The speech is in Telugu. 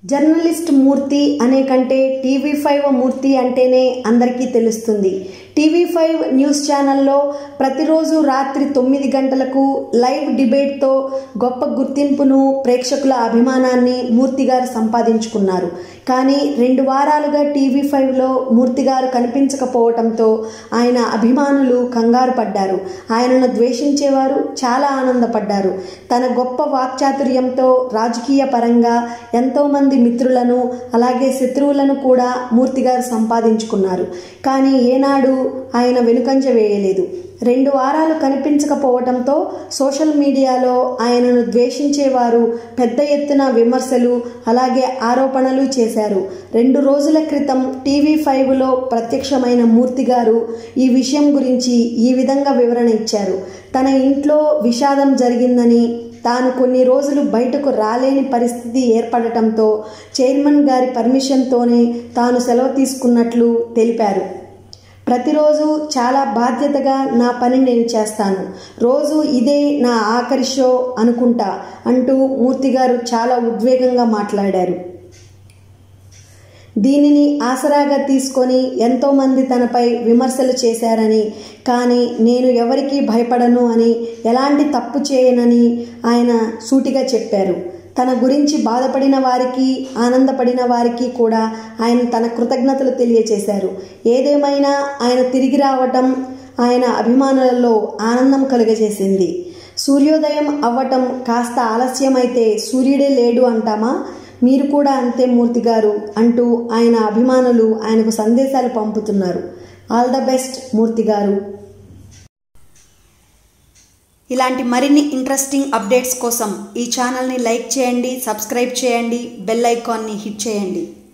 జర్నలిస్ట్ మూర్తి అనే కంటే టీవీ ఫైవ్ మూర్తి అంటేనే అందరికీ తెలుస్తుంది టీవీ ఫైవ్ న్యూస్ ఛానల్లో ప్రతిరోజు రాత్రి తొమ్మిది గంటలకు లైవ్ డిబేట్తో గొప్ప గుర్తింపును ప్రేక్షకుల అభిమానాన్ని మూర్తి గారు సంపాదించుకున్నారు కానీ రెండు వారాలుగా టీవీ ఫైవ్లో మూర్తి గారు కనిపించకపోవడంతో ఆయన అభిమానులు కంగారు పడ్డారు ఆయనను ద్వేషించేవారు చాలా ఆనందపడ్డారు తన గొప్ప వాక్చాతుర్యంతో రాజకీయ పరంగా ఎంతోమంది మిత్రులను అలాగే శత్రువులను కూడా మూర్తి గారు సంపాదించుకున్నారు కానీ ఏనాడు ఆయన వెనుకంజ వేయలేదు రెండు వారాలు కనిపించకపోవడంతో సోషల్ మీడియాలో ఆయనను ద్వేషించేవారు పెద్ద ఎత్తున విమర్శలు అలాగే ఆరోపణలు చేశారు రెండు రోజుల క్రితం టీవీ ఫైవ్లో ప్రత్యక్షమైన మూర్తి గారు ఈ విషయం గురించి ఈ విధంగా వివరణ ఇచ్చారు తన ఇంట్లో విషాదం జరిగిందని తాను కొన్ని రోజులు బయటకు రాలేని పరిస్థితి ఏర్పడటంతో చైర్మన్ గారి పర్మిషన్తోనే తాను సెలవు తీసుకున్నట్లు తెలిపారు ప్రతిరోజు చాలా బాధ్యతగా నా పని నేను చేస్తాను రోజు ఇదే నా ఆఖరి షో అనుకుంటా అంటూ మూర్తి గారు చాలా ఉద్వేగంగా మాట్లాడారు దీనిని ఆసరాగా తీసుకొని ఎంతోమంది తనపై విమర్శలు చేశారని కానీ నేను ఎవరికీ భయపడను అని ఎలాంటి తప్పు చేయనని ఆయన సూటిగా చెప్పారు తన గురించి బాధపడిన వారికి ఆనందపడిన వారికి కూడా ఆయన తన కృతజ్ఞతలు తెలియచేశారు ఏదేమైనా ఆయన తిరిగి రావటం ఆయన అభిమానులలో ఆనందం కలుగజేసింది సూర్యోదయం అవ్వటం కాస్త ఆలస్యమైతే సూర్యుడే లేడు అంటామా మీరు కూడా అంతే మూర్తి గారు అంటూ ఆయన అభిమానులు ఆయనకు సందేశాలు పంపుతున్నారు ఆల్ ద బెస్ట్ మూర్తి గారు ఇలాంటి మరిన్ని ఇంట్రెస్టింగ్ అప్డేట్స్ కోసం ఈ ఛానల్ని లైక్ చేయండి సబ్స్క్రైబ్ చేయండి బెల్ ఐకాన్ని హిట్ చేయండి